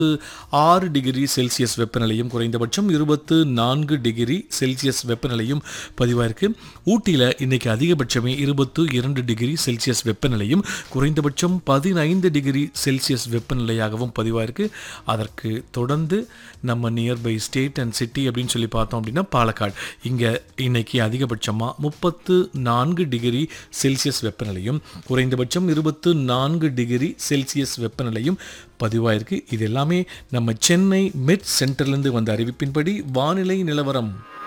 ஆறு degree Celsius வெப்பநிலையும் குறைந்தபட்சம் இருபத்து நான்கு டிகிரி செல்சியஸ் வெப்பநிலையும் பதிவாயிருக்கு ஊட்டியில் இன்னைக்கு அதிகபட்சமே இருபத்து இரண்டு டிகிரி செல்சியஸ் வெப்பநிலையும் குறைந்தபட்சம் பதினைந்து டிகிரி செல்சியஸ் வெப்பநிலையாகவும் பதிவாயிருக்கு அதற்கு தொடர்ந்து நம்ம நியர்பை ஸ்டேட் அண்ட் சிட்டி அப்படின்னு சொல்லி பார்த்தோம் அப்படின்னா பாலக்காடு இங்கே இன்னைக்கு அதிகபட்சமாக முப்பத்து நான்கு டிகிரி செல்சியஸ் வெப்பநிலையும் குறைந்தபட்சம் இருபத்து நான்கு டிகிரி செல்சியஸ் வெப்பநிலையும் பதிவாயிருக்கு இது எல்லாமே நம்ம சென்னை மெட் சென்டர்லேருந்து வந்த அறிவிப்பின்படி வானிலை நிலவரம்